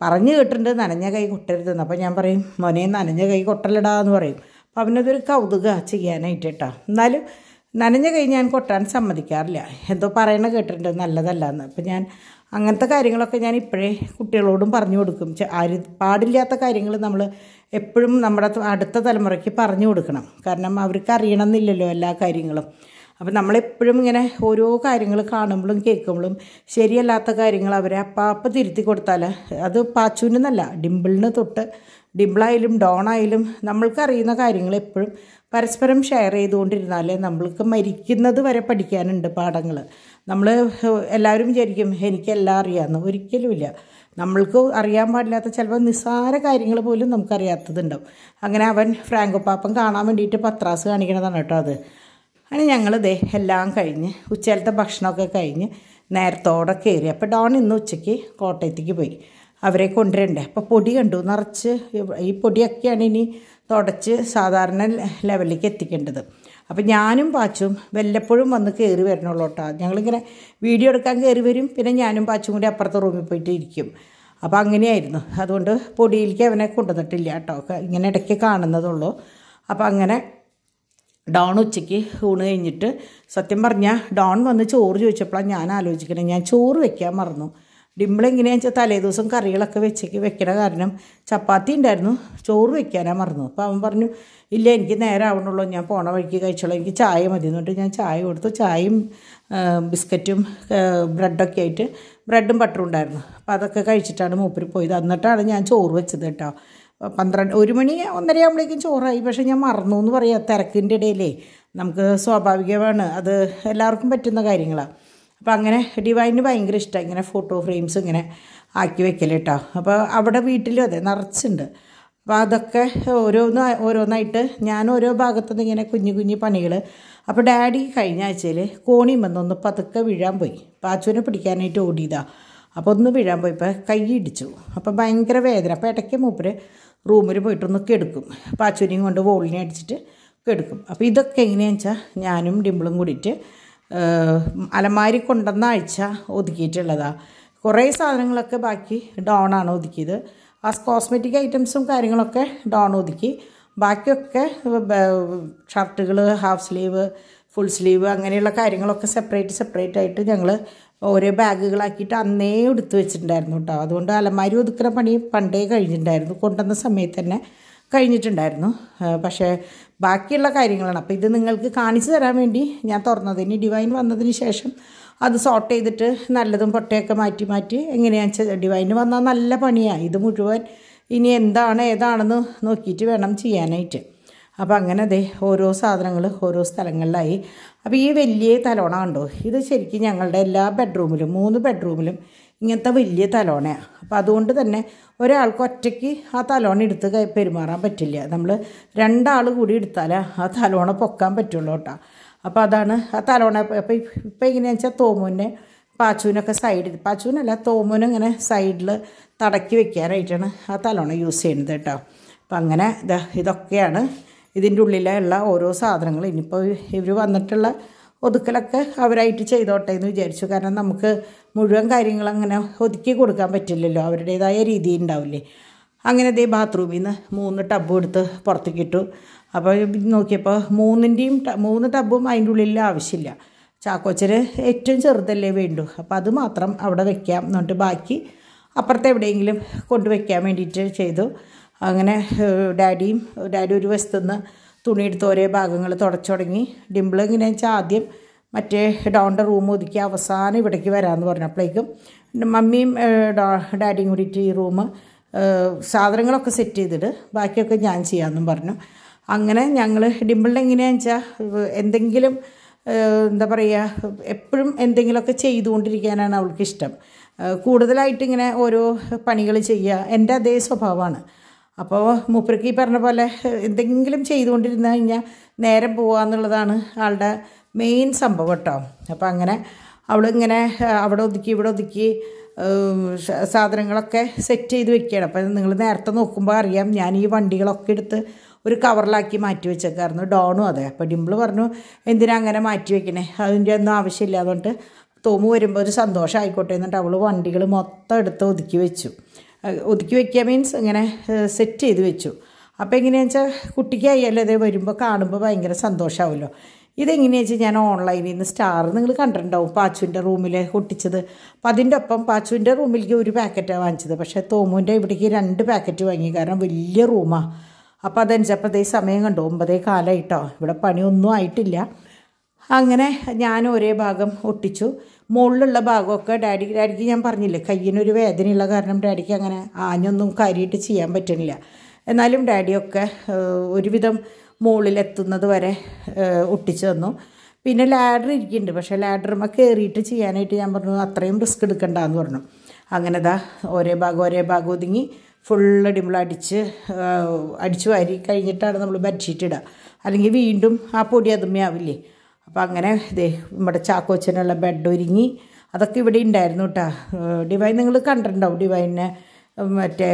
പറഞ്ഞു കേട്ടിട്ടുണ്ട് നനഞ്ഞ കൈ കൊട്ടരുതെന്ന് അപ്പോൾ ഞാൻ പറയും മോനെ നനഞ്ഞ കൈ കൊട്ടലടാ എന്ന് പറയും അപ്പോൾ അവനതൊരു കൗതുക ചെയ്യാനായിട്ട് കേട്ടോ എന്നാലും നനഞ്ഞ കൈ ഞാൻ കൊട്ടാൻ സമ്മതിക്കാറില്ല എന്തോ പറയണ കേട്ടിട്ടുണ്ട് നല്ലതല്ല എന്ന് അപ്പം ഞാൻ അങ്ങനത്തെ കാര്യങ്ങളൊക്കെ ഞാൻ ഇപ്പോഴേ കുട്ടികളോടും പറഞ്ഞു കൊടുക്കും ചെ- ആര് പാടില്ലാത്ത കാര്യങ്ങൾ നമ്മൾ എപ്പോഴും നമ്മുടെ ത- അടുത്ത തലമുറയ്ക്ക് പറഞ്ഞു കൊടുക്കണം കാരണം അവർക്ക് അറിയണമെന്നില്ലല്ലോ എല്ലാ കാര്യങ്ങളും അപ്പം നമ്മളെപ്പോഴും ഇങ്ങനെ ഓരോ കാര്യങ്ങൾ കാണുമ്പോഴും കേൾക്കുമ്പോഴും ശരിയല്ലാത്ത കാര്യങ്ങൾ അവരെ അപ്പം അപ്പം തിരുത്തി കൊടുത്താൽ അത് പാച്ചുവിനെന്നല്ല ഡിമ്പിളിന് തൊട്ട് ഡിമ്പിളായാലും ഡോണായാലും നമ്മൾക്ക് അറിയുന്ന കാര്യങ്ങൾ എപ്പോഴും പരസ്പരം ഷെയർ ചെയ്തുകൊണ്ടിരുന്നാലേ നമ്മൾക്ക് മരിക്കുന്നത് വരെ പഠിക്കാനുണ്ട് പാഠങ്ങൾ നമ്മൾ എല്ലാവരും വിചാരിക്കും എനിക്കെല്ലാം അറിയാമെന്ന് ഒരിക്കലുമില്ല നമ്മൾക്ക് അറിയാൻ പാടില്ലാത്ത ചിലപ്പോൾ നിസ്സാര കാര്യങ്ങൾ പോലും നമുക്കറിയാത്തതുണ്ടാവും അങ്ങനെ അവൻ ഫ്രാങ്കോ പാപ്പൻ കാണാൻ വേണ്ടിയിട്ട് പത്രാസ് കാണിക്കണതാണ് കേട്ടോ അത് അങ്ങനെ ഞങ്ങൾ ദേ എല്ലാം കഴിഞ്ഞ് ഉച്ചയിലത്തെ ഭക്ഷണമൊക്കെ കഴിഞ്ഞ് നേരത്തോടെ കയറി അപ്പോൾ ഡോൺ ഇന്ന് ഉച്ചയ്ക്ക് കോട്ടയത്തേക്ക് പോയി അവരെ കൊണ്ടുവരണ്ടേ അപ്പോൾ പൊടി കണ്ടു നിറച്ച് ഈ പൊടിയൊക്കെയാണ് ഇനി തുടച്ച് സാധാരണ ലെവലിലേക്ക് എത്തിക്കേണ്ടത് അപ്പോൾ ഞാനും പാച്ചും വല്ലപ്പോഴും വന്ന് കയറി വരണുള്ളൂ കേട്ടോ ഞങ്ങളിങ്ങനെ വീഡിയോ എടുക്കാൻ കയറി വരും പിന്നെ ഞാനും പാച്ചും കൂടി അപ്പുറത്തെ റൂമിൽ പോയിട്ട് ഇരിക്കും അപ്പോൾ അങ്ങനെയായിരുന്നു അതുകൊണ്ട് പൊടിയിലേക്ക് അവനെ കൊണ്ടുവന്നിട്ടില്ല കേട്ടോ ഇങ്ങനെ ഇടയ്ക്ക് കാണുന്നതുള്ളൂ അപ്പോൾ അങ്ങനെ ഡോൺ ഉച്ചയ്ക്ക് ഊണ് കഴിഞ്ഞിട്ട് സത്യം പറഞ്ഞാൽ ഡോൺ വന്ന് ചോറ് ചോദിച്ചപ്പോഴാണ് ഞാൻ ആലോചിക്കണേ ഞാൻ ചോറ് വെക്കാൻ മറന്നു ഡിമ്പിൾ എങ്ങനെയാണെന്ന് വെച്ചാൽ തലേ ദിവസം കറികളൊക്കെ വെച്ചേക്ക് വെക്കണ കാരണം ചപ്പാത്തി ഉണ്ടായിരുന്നു ചോറ് വെക്കാനാ മറന്നു അപ്പോൾ അവൻ പറഞ്ഞു ഇല്ല എനിക്ക് നേരെ ആവണുള്ളൂ ഞാൻ പോണ വഴിക്ക് കഴിച്ചോളൂ എനിക്ക് ചായ മതി എന്നിട്ട് ഞാൻ ചായ കൊടുത്തു ചായയും ആ, ബിസ്ക്കറ്റും ആ, ബ്രെഡൊക്കെ ആയിട്ട് ബ്രെഡും ബട്ടറും ഉണ്ടായിരുന്നു അപ്പോൾ അതൊക്കെ കഴിച്ചിട്ടാണ് മൂപ്പര് പോയത് എന്നിട്ടാണ് ഞാൻ ചോറ് വെച്ചത് കേട്ടോ പന്ത്രണ്ട് ഒരു മണി ഒന്നര ആകുമ്പോഴേക്കും ചോറായി പക്ഷേ ഞാൻ മറന്നു എന്ന് പറയാം തിരക്കിൻ്റെ ഇടയിലേ നമുക്ക് സ്വാഭാവികമാണ് അത് എല്ലാവർക്കും പറ്റുന്ന കാര്യങ്ങളാണ് അപ്പോൾ അങ്ങനെ ഡിവൈന് ഭയങ്കര ഇഷ്ടമാണ് ഇങ്ങനെ ഫോട്ടോ ഫ്രെയിംസ് ഇങ്ങനെ ആക്കി വെക്കൽ കേട്ടോ അപ്പോൾ അവിടെ വീട്ടിലും അതെ നിറച്ചുണ്ട് അപ്പോൾ അതൊക്കെ ഓരോന്ന് ഓരോന്നായിട്ട് ഞാൻ ഓരോ ഭാഗത്തുനിന്ന് ഇങ്ങനെ കുഞ്ഞു കുഞ്ഞു പണികൾ അപ്പോൾ ഡാഡി കഴിഞ്ഞ ആഴ്ചയിൽ കോണി വന്നൊന്ന് പതുക്കെ വീഴാൻ പോയി പാച്ചുവിനെ പിടിക്കാനായിട്ട് ഓടിയതാ അപ്പോൾ ഒന്ന് വീഴാൻ പോയപ്പോൾ കൈ ഇടിച്ചു അപ്പോൾ ഭയങ്കര വേദന അപ്പോൾ ഇടയ്ക്ക് മൂപ്പര് റൂമിൽ പോയിട്ടൊന്ന് കെടുക്കും പാച്ചുവിനെയും കൊണ്ട് വോളിനെ അടിച്ചിട്ട് കെടുക്കും അപ്പോൾ ഇതൊക്കെ എങ്ങനെയാണെന്ന് വെച്ചാൽ ഞാനും ഡിമ്പിളും കൂടിയിട്ട് ഏഹ്, അലമാരി കൊണ്ടുവന്ന ആഴ്ച ഒതുക്കിയിട്ടുള്ളതാണ് കുറേ സാധനങ്ങളൊക്കെ ബാക്കി ഡോണാണ് ഒതുക്കിയത് ആ കോസ്മെറ്റിക് ഐറ്റംസും കാര്യങ്ങളൊക്കെ ഡോൺ ഒതുക്കി ബാക്കിയൊക്കെ ഷർട്ടുകൾ ഹാഫ് സ്ലീവ് ഫുൾ സ്ലീവ് അങ്ങനെയുള്ള കാര്യങ്ങളൊക്കെ സെപ്പറേറ്റ് സെപ്പറേറ്റ് ആയിട്ട് ഞങ്ങൾ ഓരോ ബാഗുകളാക്കിയിട്ട് അന്നേ എടുത്തു വെച്ചിട്ടുണ്ടായിരുന്നു കേട്ടോ അതുകൊണ്ട് അലമാരി ഒതുക്കുന്ന പണി പണ്ടേ കഴിഞ്ഞിട്ടുണ്ടായിരുന്നു കൊണ്ടുവന്ന സമയത്ത് തന്നെ കഴിഞ്ഞിട്ടുണ്ടായിരുന്നു ആ, പക്ഷേ ബാക്കിയുള്ള കാര്യങ്ങളാണ് അപ്പോൾ ഇത് നിങ്ങൾക്ക് കാണിച്ചു തരാൻ വേണ്ടി ഞാൻ തുറന്നത് ഇനി ഡിവൈൻ വന്നതിന് ശേഷം അത് സോർട്ട് ചെയ്തിട്ട് നല്ലതും പൊട്ടയൊക്കെ മാറ്റി മാറ്റി എങ്ങനെയാണെന്ന് വെച്ചാൽ ഡിവൈന് വന്നാൽ നല്ല പണിയാണ് ഇത് മുഴുവൻ ഇനി എന്താണ് ഏതാണെന്ന് നോക്കിയിട്ട് വേണം ചെയ്യാനായിട്ട് അപ്പോൾ അങ്ങനെ അതെ ഓരോ സാധനങ്ങൾ ഓരോ സ്ഥലങ്ങളിലായി അപ്പോൾ ഈ വലിയ തലോണ കണ്ടോ ഇത് ശരിക്കും ഞങ്ങളുടെ എല്ലാ ബെഡ്റൂമിലും മൂന്ന് ബെഡ്റൂമിലും ഇങ്ങനത്തെ വലിയ തലോണയാണ് അപ്പോൾ അതുകൊണ്ട് തന്നെ ഒരാൾക്ക് ഒറ്റയ്ക്ക് ആ തലോണ എടുത്ത് കൈ- പെരുമാറാൻ പറ്റില്ല നമ്മൾ രണ്ടാൾ കൂടി എടുത്താലേ ആ തലോണ പൊക്കാൻ പറ്റുള്ളൂ കേട്ടോ അപ്പോൾ അതാണ് ആ തലോണ അപ്പോൾ ഇപ്പോൾ എങ്ങനെയാണെന്ന് വെച്ചാൽ തോമുവിനെ പാച്ചുവിനൊക്കെ സൈഡിൽ പാച്ചുവിനല്ല തോമുവിനെ ഇങ്ങനെ സൈഡിൽ തടക്കി വെക്കാനായിട്ടാണ് ആ തലോണ യൂസ് ചെയ്യുന്നത് കേട്ടോ അപ്പം അങ്ങനെ ഇതാ ഇതൊക്കെയാണ് ഇതിൻ്റെ ഉള്ളിലുള്ള ഓരോ സാധനങ്ങൾ ഇനിയിപ്പോൾ ഇവർ വന്നിട്ടുള്ള ഒതുക്കലൊക്കെ അവരായിട്ട് ചെയ്തോട്ടെ എന്ന് വിചാരിച്ചു കാരണം നമുക്ക് മുഴുവൻ കാര്യങ്ങൾ അങ്ങനെ ഒതുക്കി കൊടുക്കാൻ പറ്റില്ലല്ലോ അവരുടേതായ രീതി ഉണ്ടാവില്ലേ അങ്ങനെ ദേ ബാത്റൂമിൽ നിന്ന് മൂന്ന് ടബും എടുത്ത് പുറത്തേക്ക് ഇട്ടു അപ്പോൾ നോക്കിയപ്പോൾ മൂന്നിൻ്റെയും ട- മൂന്ന് ടബും അതിൻ്റെ ഉള്ളിൽ ആവശ്യമില്ല ചാക്കോച്ചന് ഏറ്റവും ചെറുതല്ലേ വേണ്ടു അപ്പോൾ അത് മാത്രം അവിടെ വെക്കാം എന്നിട്ട് ബാക്കി അപ്പുറത്ത് എവിടെയെങ്കിലും കൊണ്ടുവയ്ക്കാൻ വേണ്ടിയിട്ട് ചെയ്തു അങ്ങനെ ഏഹ്, ഡാഡിയും ഡാഡി ഒരു വശത്തുനിന്ന് തുണിയെടുത്ത് ഓരോ ഭാഗങ്ങൾ തുടച്ചു തുടങ്ങി ഡിമ്പിൾ എങ്ങനെയാണെന്ന് വെച്ചാൽ ആദ്യം മറ്റേ ഡോണിൻ്റെ റൂം ഒതുക്കി അവസാനം ഇവിടേക്ക് വരാമെന്ന് പറഞ്ഞപ്പോഴേക്കും മമ്മിയും ഏഹ്, ഡാ- ഡാഡിയും കൂടിയിട്ട് ഈ റൂം സാധനങ്ങളൊക്കെ സെറ്റ് ചെയ്തിട്ട് ബാക്കിയൊക്കെ ഞാൻ ചെയ്യാമെന്നും പറഞ്ഞു അങ്ങനെ ഞങ്ങൾ ഡിമ്പിളിൻ്റെ എങ്ങനെയാണെന്ന് വെച്ചാൽ എന്തെങ്കിലും ഏഹ്, എന്താ പറയുക എപ്പോഴും എന്തെങ്കിലുമൊക്കെ ചെയ്തുകൊണ്ടിരിക്കാനാണ് അവൾക്ക് ഇഷ്ടം ഏഹ്, കൂടുതലായിട്ട് ഇങ്ങനെ ഓരോ പണികൾ ചെയ്യുക എൻ്റെ അതേ സ്വഭാവമാണ് അപ്പോൾ മൂപ്പർക്ക് ഈ പറഞ്ഞ പോലെ ഏഹ്, എന്തെങ്കിലും ചെയ്തുകൊണ്ടിരുന്ന് കഴിഞ്ഞാൽ നേരം പോവുക എന്നുള്ളതാണ് ആളുടെ മെയിൻ സംഭവം കേട്ടോ അപ്പോൾ അങ്ങനെ അവളിങ്ങനെ ഏഹ്, അവിടെ ഒതുക്കി ഇവിടെ ഒതുക്കി ഏഹ്, സ- സാധനങ്ങളൊക്കെ സെറ്റ് ചെയ്ത് വെക്കുകയാണ് അപ്പം നിങ്ങൾ നേരത്തെ നോക്കുമ്പോൾ അറിയാം ഞാൻ ഈ വണ്ടികളൊക്കെ എടുത്ത് ഒരു കവറിലാക്കി മാറ്റി വെച്ചേക്കായിരുന്നു ഡോണും അതെ അപ്പോൾ ഡിമ്പിൾ പറഞ്ഞു എന്തിനാ അങ്ങനെ മാറ്റി വെക്കണേ അതിൻ്റെ ഒന്നും ആവശ്യമില്ല അതുകൊണ്ട് തോമു വരുമ്പോൾ ഒരു സന്തോഷം ആയിക്കോട്ടെ എന്നിട്ട് അവൾ വണ്ടികൾ മൊത്തം എടുത്ത് ഒതുക്കി വെച്ചു ഏഹ് ഒതുക്കി വെക്കുക മീൻസ് ഇങ്ങനെ സെറ്റ് ചെയ്ത് വെച്ചു അപ്പോൾ എങ്ങനെയാണെന്ന് വെച്ചാൽ കുട്ടിക്ക് അയ്യല്ലോ ഇതേ വരുമ്പോൾ കാണുമ്പോൾ ഭയങ്കര സന്തോഷമാവുമല്ലോ ഇതെങ്ങനെയാണെന്ന് വെച്ചാൽ ഞാൻ ഓൺലൈനിൽ നിന്ന് സ്റ്റാർ നിങ്ങൾ കണ്ടിട്ടുണ്ടാവും പാച്ചുവിൻ്റെ റൂമിൽ ഒട്ടിച്ചത് അപ്പം അതിൻ്റെ ഒപ്പം പാച്ചുവിൻ്റെ റൂമിലേക്ക് ഒരു പാക്കറ്റാണ് വാങ്ങിച്ചത് പക്ഷേ തോമുവിൻ്റെ ഇവിടേക്ക് രണ്ട് പാക്കറ്റ് വാങ്ങി കാരണം വലിയ റൂമാണ് അപ്പോൾ അതനുസരിച്ചപ്പോൾ അതേ സമയം കണ്ടു ഒമ്പതേ കാലമായിട്ടോ ഇവിടെ പണിയൊന്നും ആയിട്ടില്ല അങ്ങനെ ഞാൻ ഒരേ ഭാഗം ഒട്ടിച്ചു മുകളിലുള്ള ഭാഗമൊക്കെ ഡാഡി ഡാഡിക്ക് ഞാൻ പറഞ്ഞില്ലേ കയ്യിനൊരു വേദനയുള്ള കാരണം ഡാഡിക്ക് അങ്ങനെ ആഞ്ഞൊന്നും കാര്യമായിട്ട് ചെയ്യാൻ പറ്റുന്നില്ല എന്നാലും ഡാഡിയൊക്കെ ഏഹ്, ഒരുവിധം മുകളിലെത്തുന്നത് വരെ ഏഹ്, ഒട്ടിച്ചു തന്നു പിന്നെ ലാഡർ ഇരിക്കുന്നുണ്ട് പക്ഷേ ലാഡറുമ്മ കയറിയിട്ട് ചെയ്യാനായിട്ട് ഞാൻ പറഞ്ഞു അത്രയും റിസ്ക് എടുക്കണ്ടെന്ന് പറഞ്ഞു അങ്ങനെ ദാ ഒരേ ഭാഗം ഒരേ ഭാഗം ഒതുങ്ങി ഫുള്ള് ഡിമ്പിൾ അടിച്ച് ആ, അടിച്ച് വാരി കഴിഞ്ഞിട്ടാണ് നമ്മൾ ബെഡ്ഷീറ്റ് ഇടുക അല്ലെങ്കിൽ വീണ്ടും ആ പൊടി അതുമ്മയാവില്ലേ അപ്പോൾ അങ്ങനെ ദേ നമ്മുടെ ചാക്കോച്ചനുള്ള ബെഡ് ഒരുങ്ങി അതൊക്കെ ഇവിടെ ഉണ്ടായിരുന്നു കേട്ടോ ഡിവൈൻ നിങ്ങൾ കണ്ടിട്ടുണ്ടാവും ഡിവൈനെ മറ്റേ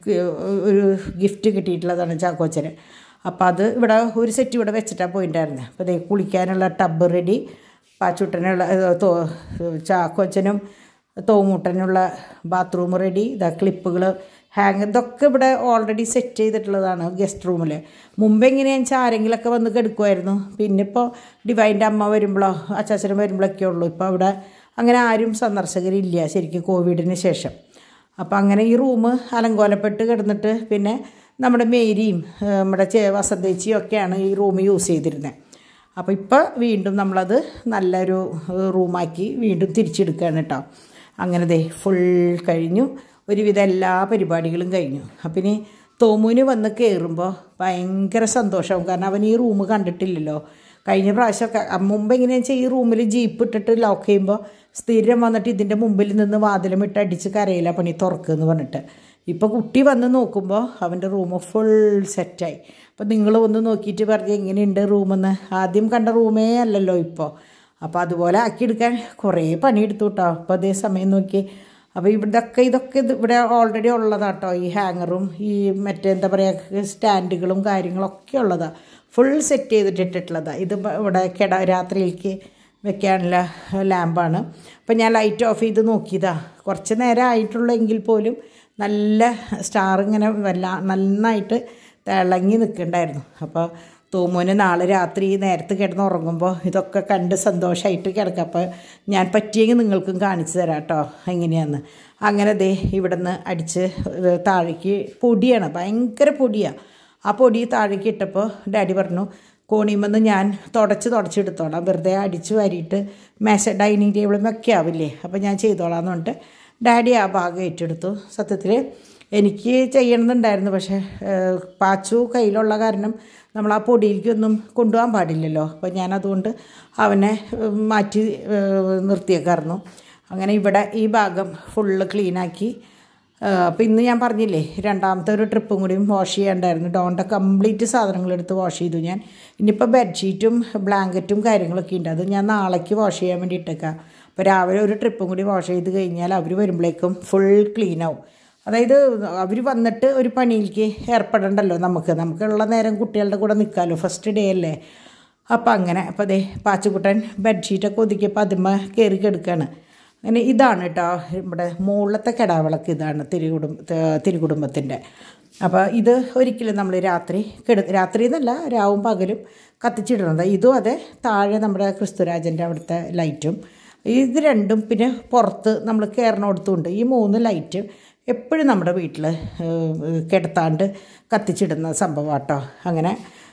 ഒരു ഗിഫ്റ്റ് കിട്ടിയിട്ടുള്ളതാണ് ചാക്കോച്ചന് അപ്പോൾ അത് ഇവിടെ ഒരു സെറ്റ് ഇവിടെ വെച്ചിട്ടാണ് പോയിട്ടുണ്ടായിരുന്നത് അപ്പോൾ ദേ കുളിക്കാനുള്ള ടബ് റെഡി പാച്ചുട്ടനുള്ള ഏ, തോ ചാക്കോച്ചനും തോമൂട്ടനുള്ള ബാത്റൂം റെഡി ഇതാ ക്ലിപ്പുകൾ ഹാങ് ഇതൊക്കെ ഇവിടെ ഓൾറെഡി സെറ്റ് ചെയ്തിട്ടുള്ളതാണ് ഗസ്റ്റ് റൂമിൽ മുമ്പ് എങ്ങനെയാണെന്ന് വെച്ചാൽ ആരെങ്കിലുമൊക്കെ വന്ന് കെടുക്കുമായിരുന്നു പിന്നെ ഇപ്പോൾ ഡിവൈൻ്റെ അമ്മ വരുമ്പോഴോ അച്ചാച്ചനും വരുമ്പോഴൊക്കെ ഉള്ളൂ ഇപ്പോൾ അവിടെ അങ്ങനെ ആരും സന്ദർശകരില്ല ശരിക്കും കോവിഡിന് ശേഷം അപ്പോൾ അങ്ങനെ ഈ റൂം അലങ്കോലപ്പെട്ട് കിടന്നിട്ട് പിന്നെ നമ്മുടെ മേരിയും ഏ, നമ്മുടെ ചേ വസന്തേച്ചിയും ഒക്കെയാണ് ഈ റൂം യൂസ് ചെയ്തിരുന്നത് അപ്പോൾ ഇപ്പോൾ വീണ്ടും നമ്മളത് നല്ലൊരു ഏഹ്, റൂമാക്കി വീണ്ടും തിരിച്ചെടുക്കുകയാണ് കേട്ടോ അങ്ങനെ ദേ ഫുൾ കഴിഞ്ഞു ഒരുവിധം എല്ലാ പരിപാടികളും കഴിഞ്ഞു അപ്പം ഇനി തോമുവിന് വന്ന് കയറുമ്പോൾ ഭയങ്കര സന്തോഷമാവും കാരണം അവൻ ഈ റൂം കണ്ടിട്ടില്ലല്ലോ കഴിഞ്ഞ പ്രാവശ്യമൊക്കെ അ, മുമ്പ് എങ്ങനെയാണെന്ന് വെച്ചാൽ ഈ റൂമിൽ ജീപ്പ് ഇട്ടിട്ട് ലോക്ക് ചെയ്യുമ്പോൾ സ്ഥിരം വന്നിട്ട് ഇതിൻ്റെ മുമ്പിൽ നിന്ന് വാതിലും ഇട്ട് അടിച്ച് കരയില്ല പണി തുറക്കുമെന്ന് പറഞ്ഞിട്ട് ഇപ്പോൾ കുട്ടി വന്ന് നോക്കുമ്പോൾ അവൻ്റെ റൂം ഫുൾ സെറ്റായി അപ്പോൾ നിങ്ങൾ ഒന്ന് നോക്കിയിട്ട് പറഞ്ഞ് എങ്ങനെയുണ്ട് റൂമെന്ന് ആദ്യം കണ്ട റൂമേ അല്ലല്ലോ ഇപ്പോൾ അപ്പോൾ അതുപോലെ ആക്കിയെടുക്കാൻ കുറേ പണിയെടുത്തു കേട്ടോ അപ്പോൾ അതേ സമയം നോക്കി അപ്പോൾ ഇവിടൊക്കെ ഇതൊക്കെ ഇത് ഇവിടെ ഓൾറെഡി ഉള്ളതാട്ടോ ഈ ഹാങ്ങറും ഈ മറ്റേ എന്താ പറയുക സ്റ്റാൻഡുകളും കാര്യങ്ങളൊക്കെ ഉള്ളതാണ് ഫുൾ സെറ്റ് ചെയ്തിട്ടിട്ടുള്ളതാണ് ഇത് ഇവിടെ കിട രാത്രിയിലേക്ക് വെക്കാനുള്ള ലാമ്പാണ് അപ്പം ഞാൻ ലൈറ്റ് ഓഫ് ചെയ്ത് നോക്കിയതാ കുറച്ച് നേരം ആയിട്ടുള്ളെങ്കിൽ പോലും നല്ല സ്റ്റാർ ഇങ്ങനെ വല്ല നന്നായിട്ട് തിളങ്ങി നിൽക്കുന്നുണ്ടായിരുന്നു അപ്പോൾ തൂമോന് നാളെ രാത്രി നേരത്തെ കിടന്ന് ഉറങ്ങുമ്പോൾ ഇതൊക്കെ കണ്ട് സന്തോഷമായിട്ട് കിടക്കാം അപ്പോൾ ഞാൻ പറ്റിയെങ്കിൽ നിങ്ങൾക്കും കാണിച്ചു തരാം കേട്ടോ എങ്ങനെയാന്ന് അങ്ങനെ ദേ ഇവിടെ നിന്ന് അടിച്ച് താഴേക്ക് പൊടിയാണ് ഭയങ്കര പൊടിയാണ് ആ പൊടി താഴേക്ക് ഇട്ടപ്പോൾ ഡാഡി പറഞ്ഞു കോണിയുമെന്ന് ഞാൻ തുടച്ച് തുടച്ചെടുത്തോളാം വെറുതെ അടിച്ച് വാരിയിട്ട് മേശ ഡൈനിങ് ടേബിളും ഒക്കെ ആവില്ലേ അപ്പോൾ ഞാൻ ചെയ്തോളാം എന്ന് പറഞ്ഞിട്ട് ഡാഡി ആ ഭാഗം ഏറ്റെടുത്തു സത്യത്തിൽ എനിക്ക് ചെയ്യണമെന്നുണ്ടായിരുന്നു പക്ഷേ ഏഹ്, പാച്ചു കയ്യിലുള്ള കാരണം നമ്മൾ ആ പൊടിയിലേക്കൊന്നും കൊണ്ടുപോകാൻ പാടില്ലല്ലോ അപ്പോൾ ഞാൻ അതുകൊണ്ട് അവനെ ഏഹ്, മാറ്റി ഏഹ്, നിർത്തിയേക്കായിരുന്നു അങ്ങനെ ഇവിടെ ഈ ഭാഗം ഫുള്ള് ക്ലീനാക്കി അപ്പോൾ ഇന്ന് ഞാൻ പറഞ്ഞില്ലേ രണ്ടാമത്തെ ഒരു ട്രിപ്പും കൂടിയും വാഷ് ചെയ്യാണ്ടായിരുന്നു ഡോണിൻ്റെ കംപ്ലീറ്റ് സാധനങ്ങളെടുത്ത് വാഷ് ചെയ്തു ഞാൻ ഇനിയിപ്പോൾ ബെഡ്ഷീറ്റും ബ്ലാങ്കറ്റും കാര്യങ്ങളൊക്കെ ഉണ്ട് അത് ഞാൻ നാളേക്ക് വാഷ് ചെയ്യാൻ വേണ്ടി ഇട്ടേക്കാം അപ്പോൾ രാവിലെ ഒരു ട്രിപ്പും കൂടി വാഷ് ചെയ്ത് കഴിഞ്ഞാൽ അവർ വരുമ്പോഴേക്കും ഫുൾ ക്ലീൻ ആവും അതായത് അവർ വന്നിട്ട് ഒരു പണിയിലേക്ക് ഏർപ്പെടണ്ടല്ലോ നമുക്ക് നമുക്കുള്ള നേരം കുട്ടികളുടെ കൂടെ നിൽക്കാമല്ലോ ഫസ്റ്റ് ഡേ അല്ലേ അപ്പം അങ്ങനെ അപ്പോൾ അതെ പാച്ചുക്കുട്ടൻ ബെഡ്ഷീറ്റൊക്കെ ഒതുക്കിയപ്പോൾ അതിമ്മ കയറി കിടക്കുകയാണ് അങ്ങനെ ഇതാണ് കേട്ടോ നമ്മുടെ മുകളിലത്തെ കിടാവിളക്ക് ഇതാണ് തിരുകുടും തിരുകുടുംബത്തിൻ്റെ അപ്പോൾ ഇത് ഒരിക്കലും നമ്മൾ രാത്രി കിട രാത്രി എന്നല്ല രാവും പകലും കത്തിച്ചിടുന്നത് ഇതും അതെ താഴെ നമ്മുടെ ക്രിസ്തുരാജൻ്റെ അവിടുത്തെ ലൈറ്റും ഇത് രണ്ടും പിന്നെ പുറത്ത് നമ്മൾ കയറിനോടത്തുണ്ട് ഈ മൂന്ന് ലൈറ്റ് എപ്പോഴും നമ്മുടെ വീട്ടിൽ കിടത്താണ്ട് കത്തിച്ചിടുന്ന സംഭവം കേട്ടോ അങ്ങനെ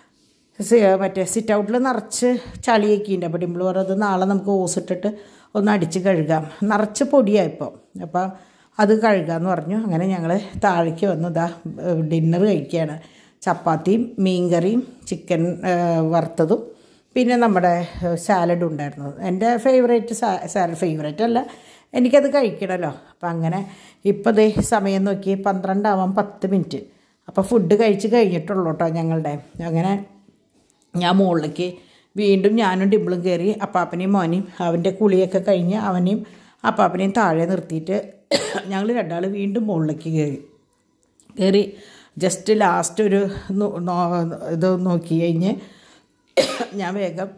സി- മറ്റേ സിറ്റ് ഔട്ടിൽ നിറച്ച് ചളിയൊക്കെ ഉണ്ട് അപ്പോൾ ഡിമ്പിൾ പറഞ്ഞത് നാളെ നമുക്ക് ഓസിട്ടിട്ട് ഒന്ന് അടിച്ച് കഴുകാം നിറച്ച് പൊടിയാണ് ഇപ്പോൾ അപ്പോൾ അത് കഴുകാമെന്ന് പറഞ്ഞു അങ്ങനെ ഞങ്ങൾ താഴേക്ക് വന്നു ഇതാ ഡിന്നർ കഴിക്കുകയാണ് ചപ്പാത്തിയും മീൻകറിയും ചിക്കൻ വറുത്തതും പിന്നെ നമ്മുടെ സാലഡും ഉണ്ടായിരുന്നു എൻ്റെ ഫേവറേറ്റ് സാലഡ് ഫേവറേറ്റ് അല്ല എനിക്കത് കഴിക്കണമല്ലോ അപ്പം അങ്ങനെ ഇപ്പോൾ ദേ സമയം നോക്കി പന്ത്രണ്ടാവാൻ പത്ത് മിനിറ്റ് അപ്പോൾ ഫുഡ് കഴിച്ച് കഴിഞ്ഞിട്ടുള്ളൂ കേട്ടോ ഞങ്ങളുടെ അങ്ങനെ ഞാൻ മുകളിലേക്ക് വീണ്ടും ഞാനും ഡിമ്പിളും കയറി അപ്പാപ്പനെയും മോനെയും അവൻ്റെ കുളിയൊക്കെ കഴിഞ്ഞ് അവനെയും അപ്പാപ്പനെയും താഴെ നിർത്തിയിട്ട് ഞങ്ങൾ രണ്ടാൾ വീണ്ടും മുകളിലേക്ക് കയറി കയറി ജസ്റ്റ് ലാസ്റ്റ് ഒരു നോ- നോ- ഇത് നോക്കി കഴിഞ്ഞ് ഞാൻ വേഗം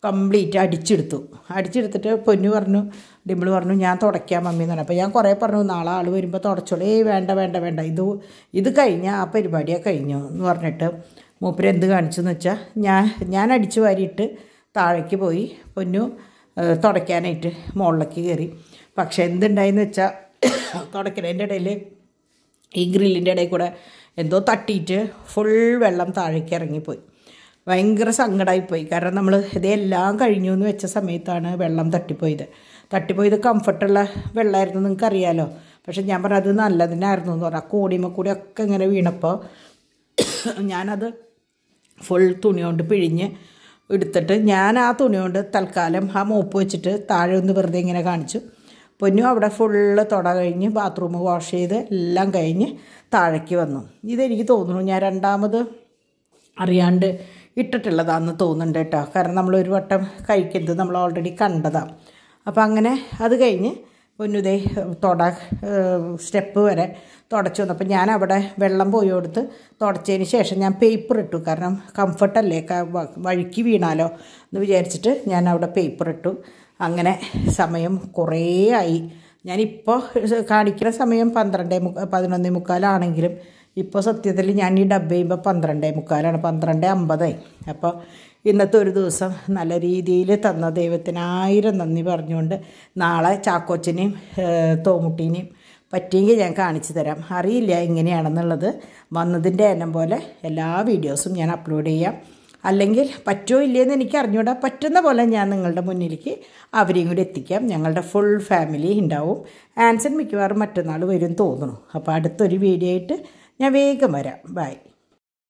കംപ്ലീറ്റ് അടിച്ചെടുത്തു അടിച്ചെടുത്തിട്ട് പൊന്നു പറഞ്ഞു ഡിമ്പിൾ പറഞ്ഞു ഞാൻ തുടയ്ക്കാം മമ്മി എന്ന് പറഞ്ഞു അപ്പോൾ ഞാൻ കുറേ പറഞ്ഞു നാളെ ആൾ വരുമ്പോൾ തുടച്ചോളൂ ഏയ് വേണ്ട വേണ്ട വേണ്ട ഇത് ഇത് കഴിഞ്ഞാൽ ആ പരിപാടിയാണ് കഴിഞ്ഞു എന്ന് പറഞ്ഞിട്ട് മൂപ്പര് എന്ത് കാണിച്ചു എന്ന് വെച്ചാൽ ഞാൻ ഞാൻ അടിച്ചു വാരിയിട്ട് താഴേക്ക് പോയി പൊന്നു ഏഹ്, തുടയ്ക്കാനായിട്ട് മുകളിലേക്ക് കയറി പക്ഷെ എന്തുണ്ടായെന്ന് വെച്ചാൽ തുടയ്ക്കണതിൻ്റെ ഇടയിൽ ഈ ഗ്രില്ലിൻ്റെ ഇടയിൽ കൂടെ എന്തോ തട്ടിയിട്ട് ഫുൾ വെള്ളം താഴേക്ക് ഇറങ്ങിപ്പോയി ഭയങ്കര സങ്കടമായിപ്പോയി കാരണം നമ്മൾ ഇതെല്ലാം കഴിഞ്ഞു എന്ന് വെച്ച സമയത്താണ് വെള്ളം തട്ടിപ്പോയത് തട്ടിപ്പോയത് കംഫർട്ടുള്ള വെള്ളമായിരുന്നു നിങ്ങൾക്ക് അറിയാലോ പക്ഷെ ഞാൻ പറഞ്ഞു അത് നല്ലതിനായിരുന്നു എന്ന് പറഞ്ഞു ആ കോടിമ കൂടി ഒക്കെ ഇങ്ങനെ വീണപ്പോൾ ഞാനത് ഫുൾ തുണി കൊണ്ട് പിഴിഞ്ഞ് എടുത്തിട്ട് ഞാൻ ആ തുണി കൊണ്ട് തൽക്കാലം ആ മോപ്പ് വെച്ചിട്ട് താഴെ ഒന്ന് വെറുതെ ഇങ്ങനെ കാണിച്ചു പൊന്നു അവിടെ ഫുള്ള് തുട കഴിഞ്ഞ് ബാത്റൂം വാഷ് ചെയ്ത് എല്ലാം കഴിഞ്ഞ് താഴേക്ക് വന്നു ഇതെനിക്ക് തോന്നുന്നു ഞാൻ രണ്ടാമത് അറിയാണ്ട് ഇട്ടിട്ടുള്ളതാണെന്ന് തോന്നുന്നുണ്ട് കേട്ടോ കാരണം നമ്മൾ ഒരു വട്ടം കഴിക്കുന്നത് നമ്മൾ ഓൾറെഡി കണ്ടതാണ് അപ്പം അങ്ങനെ അത് കഴിഞ്ഞ് പൊന്നുതേ തുട സ്റ്റെപ്പ് വരെ തുടച്ചു വന്നു അപ്പം ഞാൻ അവിടെ വെള്ളം പോയി കൊടുത്ത് തുടച്ചതിന് ശേഷം ഞാൻ പേപ്പർ ഇട്ടു കാരണം കംഫർട്ടല്ലേ ക- വ- വഴുക്കി വീണാലോ എന്ന് വിചാരിച്ചിട്ട് ഞാൻ അവിടെ പേപ്പർ ഇട്ടു അങ്ങനെ സമയം കുറേ ആയി ഞാനിപ്പോൾ കാണിക്കുന്ന സമയം പന്ത്രണ്ടേ മുക്കാ പതിനൊന്നേ മുക്കാലാണെങ്കിലും ഇപ്പോൾ സത്യത്തിൽ ഞാൻ ഈ ഡബ് ചെയ്യുമ്പോൾ പന്ത്രണ്ടേ മുക്കാലാണ് പന്ത്രണ്ട് അമ്പതായി അപ്പോൾ ഇന്നത്തെ ഒരു ദിവസം നല്ല രീതിയിൽ തന്ന ദൈവത്തിന് ആയിരം നന്ദി പറഞ്ഞുകൊണ്ട് നാളെ ചാക്കോച്ചനെയും ഏഹ്, തോമുട്ടീനെയും പറ്റിയെങ്കിൽ ഞാൻ കാണിച്ചു തരാം അറിയില്ല എങ്ങനെയാണെന്നുള്ളത് വന്നതിൻ്റെ എണ്ണം പോലെ എല്ലാ വീഡിയോസും ഞാൻ അപ്ലോഡ് ചെയ്യാം അല്ലെങ്കിൽ പറ്റുമോ ഇല്ലയെന്ന് എനിക്ക് അറിഞ്ഞൂടാ പറ്റുന്ന പോലെ ഞാൻ നിങ്ങളുടെ മുന്നിലേക്ക് അവരെയും കൂടി എത്തിക്കാം ഞങ്ങളുടെ ഫുൾ ഫാമിലി ഉണ്ടാവും ആൻസൺ മിക്കവാറും മറ്റന്നാൾ വരും തോന്നുന്നു അപ്പോൾ അടുത്തൊരു വീഡിയോ ആയിട്ട് ഞാൻ വേഗം വരാം ബൈ